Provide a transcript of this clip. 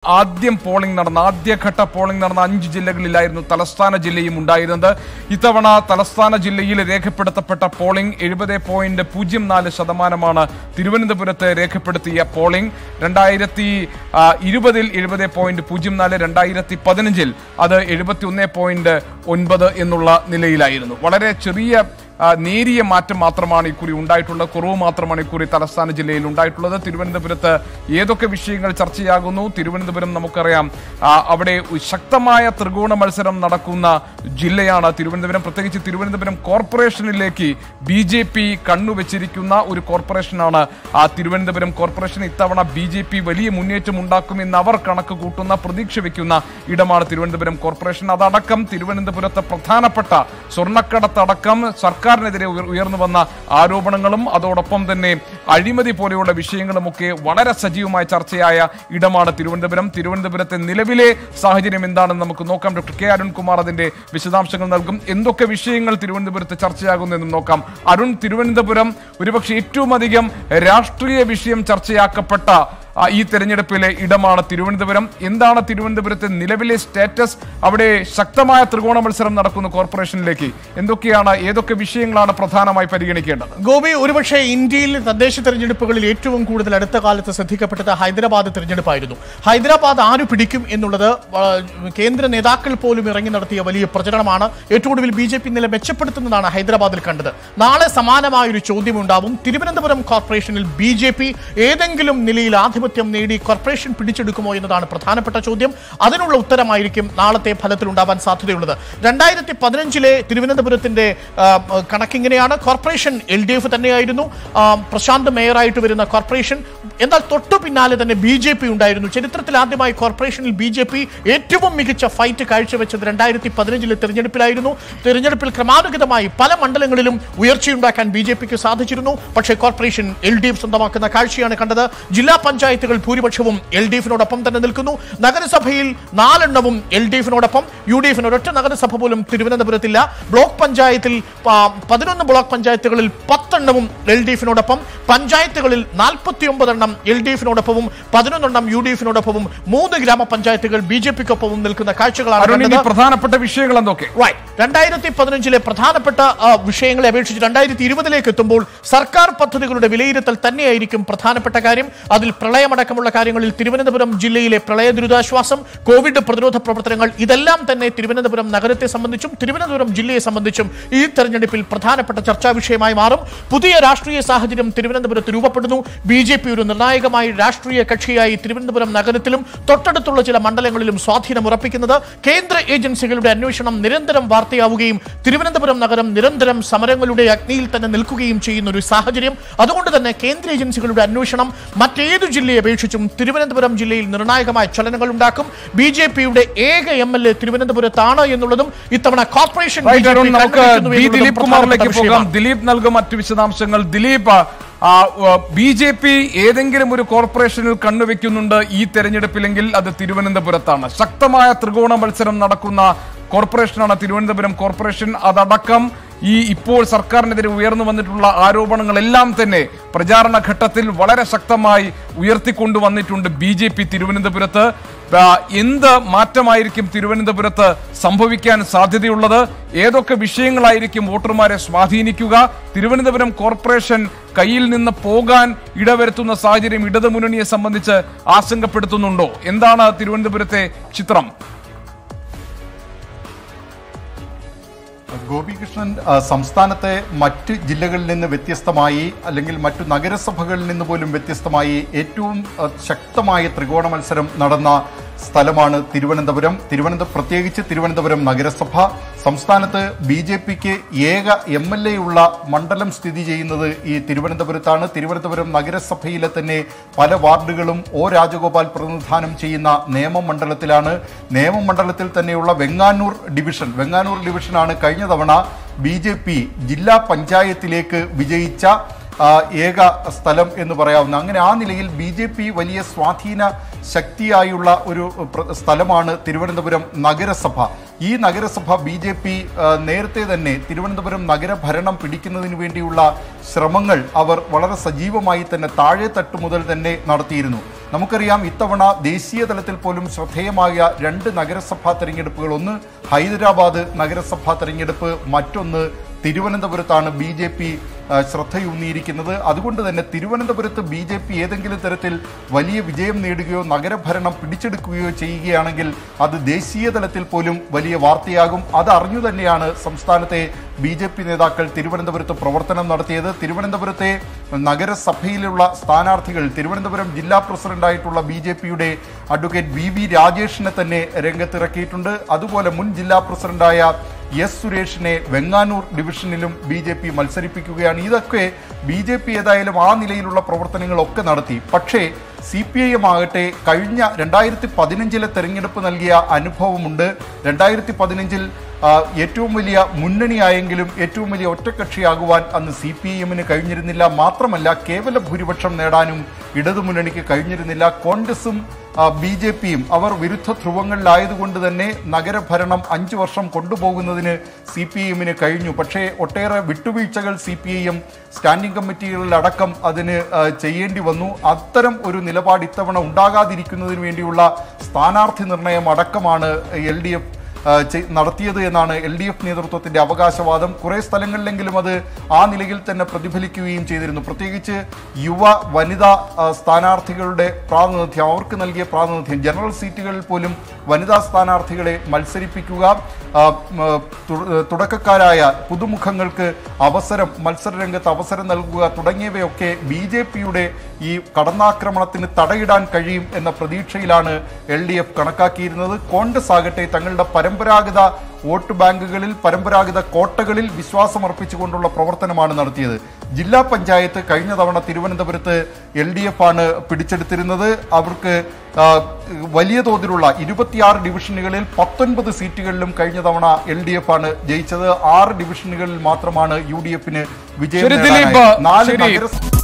ആദ്യം പോളിംഗ് നടന്ന ആദ്യഘട്ട പോളിംഗ് നടന്ന അഞ്ച് ജില്ലകളിലായിരുന്നു തലസ്ഥാന ജില്ലയും ഉണ്ടായിരുന്നത് ഇത്തവണ തലസ്ഥാന ജില്ലയിൽ രേഖപ്പെടുത്തപ്പെട്ട പോളിംഗ് എഴുപത് പോയിന്റ് പൂജ്യം നാല് ശതമാനമാണ് തിരുവനന്തപുരത്ത് രേഖപ്പെടുത്തിയ പോളിംഗ് രണ്ടായിരത്തി ആ, ഇരുപതിൽ എഴുപത് പോയിന്റ് പൂജ്യം നാല് രണ്ടായിരത്തി പതിനഞ്ചിൽ അത് എഴുപത്തി ഒന്ന് പോയിന്റ് ഒൻപത് എന്നുള്ള നിലയിലായിരുന്നു വളരെ ചെറിയ ആ, നേരിയ മാറ്റം മാത്രമാണ് ഇക്കുറി ഉണ്ടായിട്ടുള്ളത് കുറവ് മാത്രമാണ് ഇക്കുറി തലസ്ഥാന ജില്ലയിൽ ഉണ്ടായിട്ടുള്ളത് തിരുവനന്തപുരത്ത് ഏതൊക്കെ വിഷയങ്ങൾ ചർച്ചയാകുന്നു തിരുവനന്തപുരം നമുക്കറിയാം ആ, അവിടെ ശക്തമായ ത്രികോണ മത്സരം നടക്കുന്ന ജില്ലയാണ് തിരുവനന്തപുരം പ്രത്യേകിച്ച് തിരുവനന്തപുരം കോർപ്പറേഷനിലേക്ക് ബി ജെ പി കണ്ണുവെച്ചിരിക്കുന്ന ഒരു കോർപ്പറേഷനാണ് ആ തിരുവനന്തപുരം കോർപ്പറേഷൻ ഇത്തവണ ബി ജെ പി വലിയ മുന്നേറ്റം ഉണ്ടാക്കുമെന്ന് അവർ കണക്ക് കൂട്ടുന്ന പ്രതീക്ഷ വെക്കുന്ന ഇടമാണ് തിരുവനന്തപുരം കോർപ്പറേഷൻ അതടക്കം തിരുവനന്തപുരത്ത് പ്രധാനപ്പെട്ട സ്വർണ്ണക്കടത്തടക്കം സർക്കാരിനെതിരെ ഉയർ- ഉയർന്നു വന്ന ആരോപണങ്ങളും അതോടൊപ്പം തന്നെ അഴിമതി പോലെയുള്ള വിഷയങ്ങളുമൊക്കെ വളരെ സജീവമായ ചർച്ചയായ ഇടമാണ് തിരുവനന്തപുരം തിരുവനന്തപുരത്തെ നിലവിലെ സാഹചര്യം എന്താണെന്ന് നമുക്ക് നോക്കാം ഡോക്ടർ കെ അരുൺകുമാർ അതിന്റെ വിശദാംശങ്ങൾ നൽകും എന്തൊക്കെ വിഷയങ്ങൾ തിരുവനന്തപുരത്ത് ചർച്ചയാകുന്നു എന്നും നോക്കാം അരുൺ തിരുവനന്തപുരം ഒരുപക്ഷെ ഏറ്റവും അധികം രാഷ്ട്രീയ വിഷയം ചർച്ചയാക്കപ്പെട്ട ആ, ഈ തെരഞ്ഞെടുപ്പിലെ ഇടമാണ് തിരുവനന്തപുരം എന്താണ് തിരുവനന്തപുരത്തെ നിലവിലെ സ്റ്റാറ്റസ് അവിടെ ശക്തമായ ത്രികോണ മത്സരം നടക്കുന്ന കോർപ്പറേഷനിലേക്ക് എന്തൊക്കെയാണ് ഏതൊക്കെ വിഷയങ്ങളാണ് പ്രധാനമായി പരിഗണിക്കേണ്ടത് ഗോപി ഒരുപക്ഷെ ഇന്ത്യയിൽ തദ്ദേശ തെരഞ്ഞെടുപ്പുകളിൽ ഏറ്റവും കൂടുതൽ അടുത്ത കാലത്ത് ശ്രദ്ധിക്കപ്പെട്ടത് ഹൈദരാബാദ് തെരഞ്ഞെടുപ്പായിരുന്നു ഹൈദരാബാദ് ആര് പിടിക്കും എന്നുള്ളത് ആ, കേന്ദ്ര നേതാക്കൾ പോലും ഇറങ്ങി നടത്തിയ വലിയ പ്രചരണമാണ് ഏറ്റവും ഒടുവിൽ ബി ജെ പി നില മെച്ചപ്പെടുത്തുന്നതാണ് ഹൈദരാബാദിൽ കണ്ടത് നാളെ സമാനമായ ഒരു ചോദ്യമുണ്ടാവും തിരുവനന്തപുരം കോർപ്പറേഷനിൽ ബി ജെ പി ഏതെങ്കിലും നിലയിൽ ആധിപത്യം നേടി കോർപ്പറേഷൻ പിടിച്ചെടുക്കുമോ എന്നതാണ് പ്രധാനപ്പെട്ട ചോദ്യം അതിനുള്ള ഉത്തരമായിരിക്കും നാളത്തെ ഫലത്തിൽ ഉണ്ടാവാൻ സാധ്യതയുള്ളത് രണ്ടായിരത്തി പതിനഞ്ചിലെ തിരുവനന്തപുരത്തിന്റെ ആ, കണക്കിങ്ങനെയാണ് കോർപ്പറേഷൻ എൽ ഡി എഫ് തന്നെയായിരുന്നു ആ, പ്രശാന്ത് മേയറായിട്ട് വരുന്ന കോർപ്പറേഷൻ എന്നാൽ തൊട്ടു പിന്നാലെ തന്നെ ബി ജെ പി ഉണ്ടായിരുന്നു ചരിത്രത്തിൽ ആദ്യമായി കോർപ്പറേഷനിൽ ബി ജെ പി ഏറ്റവും മികച്ച ഫൈറ്റ് കാഴ്ചവെച്ചത് രണ്ടായിരത്തി പതിനഞ്ചിലെ തെരഞ്ഞെടുപ്പിലായിരുന്നു തെരഞ്ഞെടുപ്പിൽ ക്രമാനുഗതമായി പല മണ്ഡലങ്ങളിലും ഉയർച്ചയുണ്ടാക്കാൻ ബി ജെ പിക്ക് സാധിച്ചിരുന്നു പക്ഷേ കോർപ്പറേഷൻ എൽ ഡി എഫ് സ്വന്തമാക്കുന്ന കാഴ്ചയാണ് കണ്ടത് ജില്ലാ പഞ്ചായത്തുകൾ ഭൂരിപക്ഷവും എൽ ഡി എഫിനോടൊപ്പം തന്നെ നിൽക്കുന്നു നഗരസഭയിൽ നാലെണ്ണവും എൽ ഡി എഫിനോടൊപ്പം യു ഡി എഫിന് ഒരൊറ്റ നഗരസഭ പോലും തിരുവനന്തപുരത്തില്ല ബ്ലോക്ക് പഞ്ചായത്തിൽ ആ, പതിനൊന്ന് ബ്ലോക്ക് പഞ്ചായത്തുകളിൽ പത്തെണ്ണവും എൽ ഡി എഫിനോടൊപ്പം പഞ്ചായത്തുകളിൽ നാൽപ്പത്തി ഒമ്പതെണ്ണം എൽ ഡി എഫിനോടൊപ്പവും പതിനൊന്നെണ്ണം യു ഡി എഫിനോടൊപ്പവും മൂന്ന് ഗ്രാമപഞ്ചായത്തുകൾ ബി ജെ പിക്കൊപ്പവും നിൽക്കുന്ന കാഴ്ചകളാണ് അരുൺ ഇനി കണ്ടത്. പ്രധാനപ്പെട്ട വിഷയങ്ങൾ എന്തൊക്കെ Right. രണ്ടായിരത്തി പതിനഞ്ചിലെ പ്രധാനപ്പെട്ട ആ, വിഷയങ്ങളെ അപേക്ഷിച്ച് രണ്ടായിരത്തി ഇരുപതിലേക്ക് എത്തുമ്പോൾ സർക്കാർ പദ്ധതികളുടെ വിലയിരുത്തൽ തന്നെയായിരിക്കും പ്രധാനപ്പെട്ട കാര്യം അതിൽ പ്രളയമടക്കമുള്ള കാര്യങ്ങളിൽ തിരുവനന്തപുരം ജില്ലയിലെ പ്രളയ ദുരിതാശ്വാസം കോവിഡ് പ്രതിരോധ പ്രവർത്തനങ്ങൾ ഇതെല്ലാം തന്നെ തിരുവനന്തപുരം നഗരത്തെ സംബന്ധിച്ചും തിരുവനന്തപുരം ജില്ലയെ സംബന്ധിച്ചും ഈ തെരഞ്ഞെടുപ്പിൽ പ്രധാനപ്പെട്ട ചർച്ചാ വിഷയമായി മാറും പുതിയ രാഷ്ട്രീയ സാഹചര്യം തിരുവനന്തപുരത്ത് രൂപപ്പെടുന്നു ബി ജെ പി ഒരു നിർണായകമായ രാഷ്ട്രീയ കക്ഷിയായി തിരുവനന്തപുരം നഗരത്തിലും തൊട്ടടുത്തുള്ള ചില മണ്ഡലങ്ങളിലും സ്വാധീനം ഉറപ്പിക്കുന്നത് കേന്ദ്ര ഏജൻസികളുടെ അന്വേഷണം നിരന്തരം വാർത്തയാവുകയും തിരുവനന്തപുരം നഗരം നിരന്തരം സമരങ്ങളുടെ അഗ്നിയിൽ തന്നെ നിൽക്കുകയും ചെയ്യുന്ന ഒരു സാഹചര്യം അതുകൊണ്ട് തന്നെ കേന്ദ്ര ഏജൻസികളുടെ അന്വേഷണം മറ്റേതു ജില്ലയെ അപേക്ഷിച്ചും തിരുവനന്തപുരം ജില്ലയിൽ നിർണായകമായ ചലനങ്ങൾ ഉണ്ടാക്കും ബി ജെ പിയുടെ ഏക എം എൽ എ തിരുവനന്തപുരത്താണ് എന്നുള്ളതും ഇത്തവണ കോർപ്പറേഷൻ Right, BJP അരുൺ നമുക്ക് കണ്ടുപിടിക്കുന്നു ബി എന്നുള്ളതും ദിലീപ് പ്രധാനപ്പെട്ട കുമാറിലേക്ക് പോകാം വിഷയമാണ്. ദിലീപ് നൽകും മറ്റു വിശദാംശങ്ങൾ ദിലീപ് ബി ജെ പി ഏതെങ്കിലും ഒരു കോർപ്പറേഷനിൽ കണ്ണുവെക്കുന്നുണ്ട് ഈ തെരഞ്ഞെടുപ്പിലെങ്കിൽ അത് തിരുവനന്തപുരത്താണ് ശക്തമായ ത്രികോണ മത്സരം നടക്കുന്ന കോർപ്പറേഷനാണ് തിരുവനന്തപുരം കോർപ്പറേഷൻ അതടക്കം ഈ ഇപ്പോൾ സർക്കാരിനെതിരെ ഉയർന്നു വന്നിട്ടുള്ള ആരോപണങ്ങളെല്ലാം തന്നെ പ്രചാരണ ഘട്ടത്തിൽ വളരെ ശക്തമായി ഉയർത്തിക്കൊണ്ടുവന്നിട്ടുണ്ട് ബി ജെ പി തിരുവനന്തപുരത്ത് ആ, എന്ത് മാറ്റമായിരിക്കും തിരുവനന്തപുരത്ത് സംഭവിക്കാൻ സാധ്യതയുള്ളത് ഏതൊക്കെ വിഷയങ്ങളായിരിക്കും വോട്ടർമാരെ സ്വാധീനിക്കുക തിരുവനന്തപുരം കോർപ്പറേഷൻ കയ്യിൽ നിന്ന് പോകാൻ ഇടവരുത്തുന്ന സാഹചര്യം ഇടതുമുന്നണിയെ സംബന്ധിച്ച് ആശങ്കപ്പെടുത്തുന്നുണ്ടോ എന്താണ് തിരുവനന്തപുരത്തെ ചിത്രം ഗോപികൃഷ്ണൻ ആ, സംസ്ഥാനത്തെ മറ്റ് ജില്ലകളിൽ നിന്ന് വ്യത്യസ്തമായി അല്ലെങ്കിൽ മറ്റു നഗരസഭകളിൽ നിന്ന് പോലും വ്യത്യസ്തമായി ഏറ്റവും ആ, ശക്തമായ ത്രികോണ മത്സരം നടന്ന സ്ഥലമാണ് തിരുവനന്തപുരം തിരുവനന്തപുരം പ്രത്യേകിച്ച് തിരുവനന്തപുരം നഗരസഭ സംസ്ഥാനത്ത് ബി ജെ പിക്ക് ഏക എം എൽ എ ഉള്ള മണ്ഡലം സ്ഥിതി ചെയ്യുന്നത് ഈ തിരുവനന്തപുരത്താണ് തിരുവനന്തപുരം നഗരസഭയിലെ തന്നെ പല വാർഡുകളും ഒ രാജഗോപാൽ പ്രതിനിധാനം ചെയ്യുന്ന നിയമമണ്ഡലത്തിലാണ് നിയമമണ്ഡലത്തിൽ തന്നെയുള്ള വെങ്ങാനൂർ ഡിവിഷൻ വെങ്ങാനൂർ ഡിവിഷനാണ് കഴിഞ്ഞ തവണ ബി ജെ പി ജില്ലാ പഞ്ചായത്തിലേക്ക് വിജയിച്ച ആ, ഏക സ്ഥലം എന്ന് പറയാവുന്ന അങ്ങനെ ആ നിലയിൽ ബി ജെ പി വലിയ സ്വാധീന ശക്തിയായുള്ള ഒരു പ്ര- സ്ഥലമാണ് തിരുവനന്തപുരം നഗരസഭ ഈ നഗരസഭ ബി ജെ പി നേരത്തെ തന്നെ തിരുവനന്തപുരം നഗരഭരണം പിടിക്കുന്നതിന് വേണ്ടിയുള്ള ശ്രമങ്ങൾ അവർ വളരെ സജീവമായി തന്നെ താഴെ തട്ട് മുതൽ തന്നെ നടത്തിയിരുന്നു നമുക്കറിയാം ഇത്തവണ ദേശീയ തലത്തിൽ പോലും ശ്രദ്ധേയമായ രണ്ട് നഗരസഭാ തെരഞ്ഞെടുപ്പുകൾ ഒന്ന് ഹൈദരാബാദ് നഗരസഭാ തെരഞ്ഞെടുപ്പ് മറ്റൊന്ന് തിരുവനന്തപുരത്താണ് ബി ജെ പി ശ്രദ്ധയൂന്നിയിരിക്കുന്നത് അതുകൊണ്ട് തന്നെ തിരുവനന്തപുരത്ത് ബി ജെ പി ഏതെങ്കിലും തരത്തിൽ വലിയ വിജയം നേടുകയോ നഗരഭരണം പിടിച്ചെടുക്കുകയോ ചെയ്യുകയാണെങ്കിൽ അത് ദേശീയ തലത്തിൽ പോലും വലിയ വാർത്തയാകും അത് അറിഞ്ഞു തന്നെയാണ് സംസ്ഥാനത്തെ ബി ജെ പി നേതാക്കൾ തിരുവനന്തപുരത്ത് പ്രവർത്തനം നടത്തിയത് തിരുവനന്തപുരത്തെ നഗരസഭയിലുള്ള സ്ഥാനാർത്ഥികൾ തിരുവനന്തപുരം ജില്ലാ പ്രസിഡന്റായിട്ടുള്ള ബി ജെ പിയുടെ അഡ്വക്കേറ്റ് വി വി രാജേഷിനെ തന്നെ രംഗത്തിറക്കിയിട്ടുണ്ട് അതുപോലെ മുൻ ജില്ലാ പ്രസിഡന്റായ എസ് സുരേഷിനെ വെങ്ങാനൂർ ഡിവിഷനിലും ബി ജെ പി മത്സരിപ്പിക്കുകയാണ് ഇതൊക്കെ ബി ജെ പി ഏതായാലും ആ നിലയിലുള്ള പ്രവർത്തനങ്ങളൊക്കെ നടത്തി പക്ഷേ സി പി ഐ എം ആകട്ടെ കഴിഞ്ഞ രണ്ടായിരത്തി പതിനഞ്ചിലെ തെരഞ്ഞെടുപ്പ് നൽകിയ അനുഭവമുണ്ട് രണ്ടായിരത്തി പതിനഞ്ചിൽ ഏറ്റവും വലിയ മുന്നണിയായെങ്കിലും ഏറ്റവും വലിയ ഒറ്റക്കക്ഷിയാകുവാൻ അന്ന് സി പി ഐ എമ്മിന് കഴിഞ്ഞിരുന്നില്ല മാത്രമല്ല കേവല ഭൂരിപക്ഷം നേടാനും ഇടതുമുന്നണിക്ക് കഴിഞ്ഞിരുന്നില്ല കോൺഗ്രസും ബി ജെ പിയും അവർ വിരുദ്ധ ധ്രുവങ്ങളിലായതുകൊണ്ട് തന്നെ നഗരഭരണം അഞ്ചു വർഷം കൊണ്ടുപോകുന്നതിന് സി പി ഐ എമ്മിന് കഴിഞ്ഞു പക്ഷേ ഒട്ടേറെ വിട്ടുവീഴ്ചകൾ C P I M standing കമ്മിറ്റികളിലടക്കം അതിന് ആ, ചെയ്യേണ്ടി വന്നു അത്തരം ഒരു നിലപാട് ഇത്തവണ ഉണ്ടാകാതിരിക്കുന്നതിന് വേണ്ടിയുള്ള സ്ഥാനാർത്ഥി നിർണയം അടക്കമാണ് എൽ ഡി എഫ് ആ, ചെയ്- നടത്തിയത് എന്നാണ് എൽ ഡി എഫ് നേതൃത്വത്തിന്റെ അവകാശവാദം കുറെ സ്ഥലങ്ങളിലെങ്കിലും അത് ആ നിലയിൽ തന്നെ പ്രതിഫലിക്കുകയും ചെയ്തിരുന്നു പ്രത്യേകിച്ച് യുവ വനിതാ ആ, സ്ഥാനാർത്ഥികളുടെ പ്രാതിനിധ്യം അവർക്ക് നൽകിയ പ്രാതിനിധ്യം ജനറൽ സീറ്റുകളിൽ പോലും വനിതാ സ്ഥാനാർത്ഥികളെ മത്സരിപ്പിക്കുക ആ, ഉം, തു- തുടക്കക്കാരായ പുതുമുഖങ്ങൾക്ക് അവസരം മത്സരരംഗത്ത് അവസരം നൽകുക തുടങ്ങിയവയൊക്കെ ബി ജെ പിയുടെ ഈ കടന്നാക്രമണത്തിന് തടയിടാൻ കഴിയും എന്ന പ്രതീക്ഷയിലാണ് എൽ ഡി എഫ് കണക്കാക്കിയിരുന്നത് കോൺഗ്രസ് ആകട്ടെ തങ്ങളുടെ പരമ്പരാഗത വോട്ട് ബാങ്കുകളിൽ പരമ്പരാഗത കോട്ടകളിൽ വിശ്വാസമർപ്പിച്ചുകൊണ്ടുള്ള പ്രവർത്തനമാണ് നടത്തിയത് ജില്ലാ പഞ്ചായത്ത് കഴിഞ്ഞ തവണ തിരുവനന്തപുരത്ത് എൽ ഡി എഫ് ആണ് പിടിച്ചെടുത്തിരുന്നത് അവർക്ക് ആ, വലിയ തോതിലുള്ള ഇരുപത്തിയാറ് ഡിവിഷനുകളിൽ പത്തൊൻപത് സീറ്റുകളിലും കഴിഞ്ഞ തവണ എൽ ഡി എഫ് ആണ് ജയിച്ചത് ആറ് ഡിവിഷനുകളിൽ മാത്രമാണ് യു ഡി എഫിന് വിജയം ശരി നേടാനായത്. ദിലീപ് നാല് ശരി നഗരസഭ